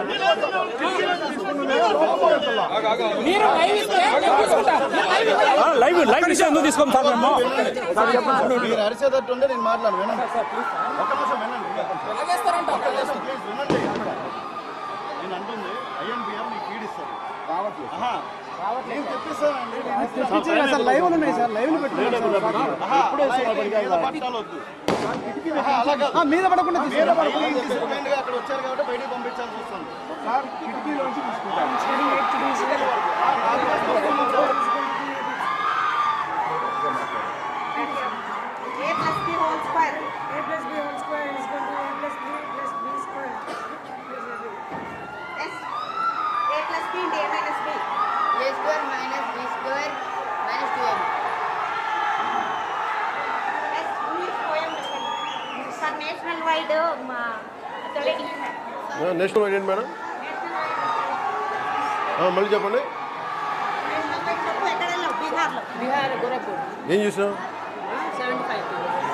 మీరు లైవ్ ఇస్తే నేను తీసుకుంటా. నేను లైవ్ ఇవ్వలేదు. లైవ్ లైవ్ విషయం ఎందుకు తీసుకోం సార్ మేము మీరు అరిచేటట్టు ఉంటే నేను మాట్లాడు వినండి ఒక్క నిమిషం వినండి ఎలాగేస్తారంట? ప్లీజ్ వినండి నేను అంటుంది ఐఎన్పిఆర్ మీకు ఈడిస్తారు రావట్లేదు నేను తెప్పిస్తానండి సార్ లైవ్ ఉన్నాయి సార్ లైవ్ పట్టాలు వద్దు ఆహా, అలా కాదు. మీద పడకుండా మీరు బయటికి తీసుకుపోయింది అక్కడ వచ్చారు కాబట్టి బయటికి పంపించాల్సి వస్తుంది సార్ కిటికీలోంచి తీసుకుంటాం A plus B whole square. A plus B whole square is equal to A plus B plus B square. Yes. A plus B into A minus B. A square minus B square minus 2ab. Yes. English poem different. For national wide, um, authority. National wide ఏంటి madam National wide. ఆ, మళ్ళీ చెప్పండి National wide తప్పు ఎక్కడ వెళ్ళావు? బీహార్లో. Bihar, Gorakhpur, ఏం చూసినాం 75.